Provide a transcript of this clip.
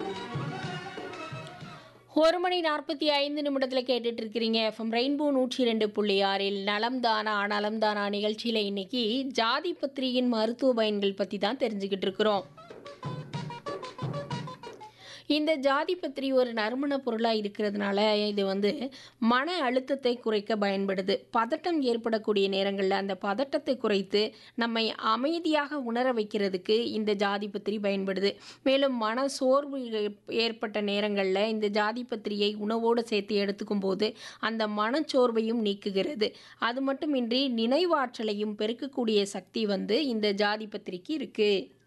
ஒரு மணி நாற்பத்தி ஐந்து நிமிடத்தில் கேட்டுட்டு இருக்கிறீங்க எஃப்எம் ரெயின்போ நூற்றி ரெண்டு புள்ளி ஆறில் நலம் தானா நலம் தானா நிகழ்ச்சியில் இன்னைக்கு ஜாதி பத்திரியின் மருத்துவ பயன்கள் பற்றி தான் தெரிஞ்சுக்கிட்டு இருக்கிறோம் இந்த ஜாதி பத்திரி ஒரு நறுமண பொருளாக இருக்கிறதுனால இது வந்து மன அழுத்தத்தை குறைக்க பயன்படுது பதட்டம் ஏற்படக்கூடிய நேரங்களில் அந்த பதட்டத்தை குறைத்து நம்மை அமைதியாக உணர வைக்கிறதுக்கு இந்த ஜாதி பத்திரி பயன்படுது மேலும் மன சோர்வு ஏற்பட்ட நேரங்களில் இந்த ஜாதி பத்திரியை உணவோடு சேர்த்து எடுத்துக்கும் போது அந்த மனச்சோர்வையும் நீக்குகிறது அது மட்டுமின்றி நினைவாற்றலையும் பெருக்கக்கூடிய சக்தி வந்து இந்த ஜாதி பத்திரிக்கு இருக்குது